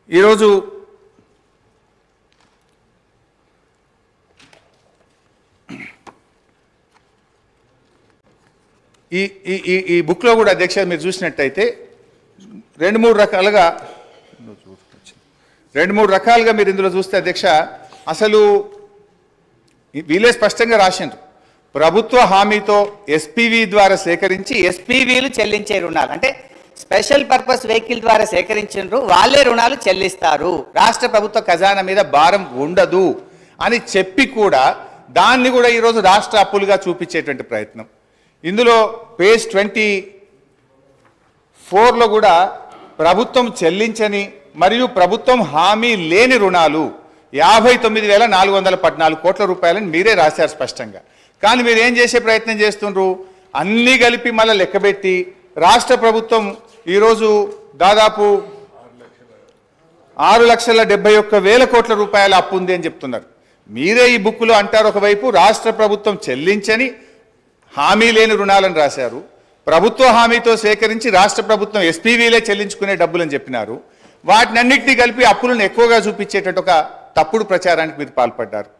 ఈరోజు ఈ ఈ ఈ ఈ బుక్లో కూడా అధ్యక్ష మీరు చూసినట్టయితే రెండు మూడు రకాలుగా రెండు మూడు రకాలుగా మీరు ఇందులో చూస్తే అధ్యక్ష అసలు వీలే స్పష్టంగా రాసిండ్రు ప్రభుత్వ హామీతో ఎస్పీవి ద్వారా సేకరించి ఎస్పీవీలు చెల్లించే రుణాలు అంటే స్పెషల్ పర్పస్ వెహికల్ ద్వారా సేకరించారు వాళ్ళే రుణాలు చెల్లిస్తారు రాష్ట్ర ప్రభుత్వ ఖజానా మీద భారం ఉండదు అని చెప్పి కూడా దాన్ని కూడా ఈరోజు రాష్ట్ర అప్పులుగా చూపించేటువంటి ప్రయత్నం ఇందులో పేజ్ ట్వంటీ ఫోర్లో కూడా ప్రభుత్వం చెల్లించని మరియు ప్రభుత్వం హామీ లేని రుణాలు యాభై తొమ్మిది వేల నాలుగు వందల పద్నాలుగు కోట్ల రూపాయలని మీరే రాశారు స్పష్టంగా కానీ మీరు ఏం చేసే ప్రయత్నం చేస్తుండ్రు అన్నీ కలిపి మళ్ళీ లెక్కబెట్టి రాష్ట్ర ప్రభుత్వం ఈరోజు దాదాపు ఆరు లక్షల డెబ్బై ఒక్క వేల కోట్ల రూపాయల అప్పు ఉంది అని చెప్తున్నారు మీరే ఈ బుక్లో అంటారు ఒకవైపు రాష్ట్ర ప్రభుత్వం చెల్లించని హామీ లేని రుణాలను రాశారు ప్రభుత్వ హామీతో సేకరించి రాష్ట్ర ప్రభుత్వం ఎస్పీవీలే చెల్లించుకునే డబ్బులని చెప్పినారు వాటినన్నింటినీ కలిపి అప్పులను ఎక్కువగా చూపించేటట్టు ఒక తప్పుడు ప్రచారానికి మీరు పాల్పడ్డారు